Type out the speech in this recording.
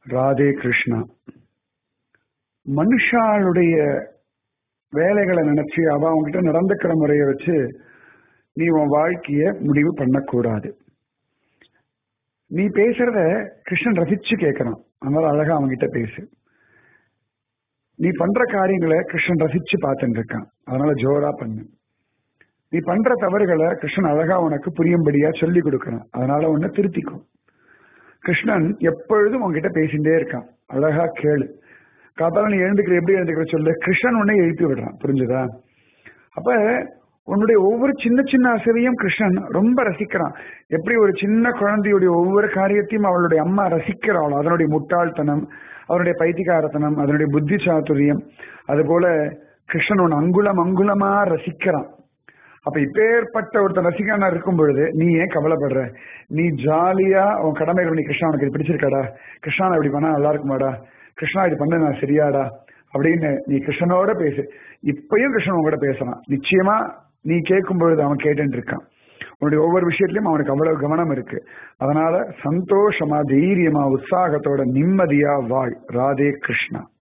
ராதே கிருஷ்ணா மனுஷாளுடைய வேலைகளை நினைச்சு அவ அவங்ககிட்ட நடந்துக்கிற முறைய வச்சு நீ உன் வாழ்க்கைய முடிவு பண்ணக்கூடாது நீ பேசுறத கிருஷ்ணன் ரசிச்சு கேட்கறான் அதனால அழகா அவன்கிட்ட பேசு நீ பண்ற காரியங்களை கிருஷ்ணன் ரசிச்சு பார்த்துட்டு இருக்கான் அதனால ஜோரா பண்ணு நீ பண்ற தவறுகளை கிருஷ்ணன் அழகா உனக்கு புரியும்படியா சொல்லி கொடுக்கறான் அதனால உன்னை திருத்திக்கும் கிருஷ்ணன் எப்பொழுதும் உன்கிட்ட பேசிட்டே இருக்கான் அழகா கேளு காத்தால நீ எழுந்துக்கிற எப்படி எழுந்துக்கிற சொல்லு கிருஷ்ணன் உன்னை எழுப்பி விடுறான் புரிஞ்சுதா அப்ப உன்னுடைய ஒவ்வொரு சின்ன சின்ன அசைவையும் கிருஷ்ணன் ரொம்ப ரசிக்கிறான் எப்படி ஒரு சின்ன குழந்தையுடைய ஒவ்வொரு காரியத்தையும் அவளுடைய அம்மா ரசிக்கிறாளோ அதனுடைய முட்டாள்தனம் அவருடைய பைத்திகாரத்தனம் அதனுடைய புத்தி சாத்துரியம் அது போல கிருஷ்ணன் உன் அங்குலம் அங்குலமா ரசிக்கிறான் அப்ப இப்பேற்பட்ட ஒருத்தன் ரசிகனா இருக்கும் பொழுது நீ ஏன் கவலைப்படுற நீ ஜாலியா உன் கடமைகள் நீ கிருஷ்ணா உனக்கு இது பிடிச்சிருக்காடா கிருஷ்ணா இப்படி பண்ணா நல்லா இருக்குமாடா கிருஷ்ணா இது பண்ண நான் சரியாடா அப்படின்னு நீ கிருஷ்ணனோட பேசு இப்பயும் கிருஷ்ணன் உங்ககிட்ட பேசலாம் நிச்சயமா நீ கேட்கும் பொழுது அவன் கேட்டுட்டு இருக்கான் உன்னுடைய ஒவ்வொரு விஷயத்திலயும் அவனுக்கு அவ்வளவு கவனம் இருக்கு அதனால சந்தோஷமா தைரியமா உற்சாகத்தோட நிம்மதியா வாழ் ராதே கிருஷ்ணா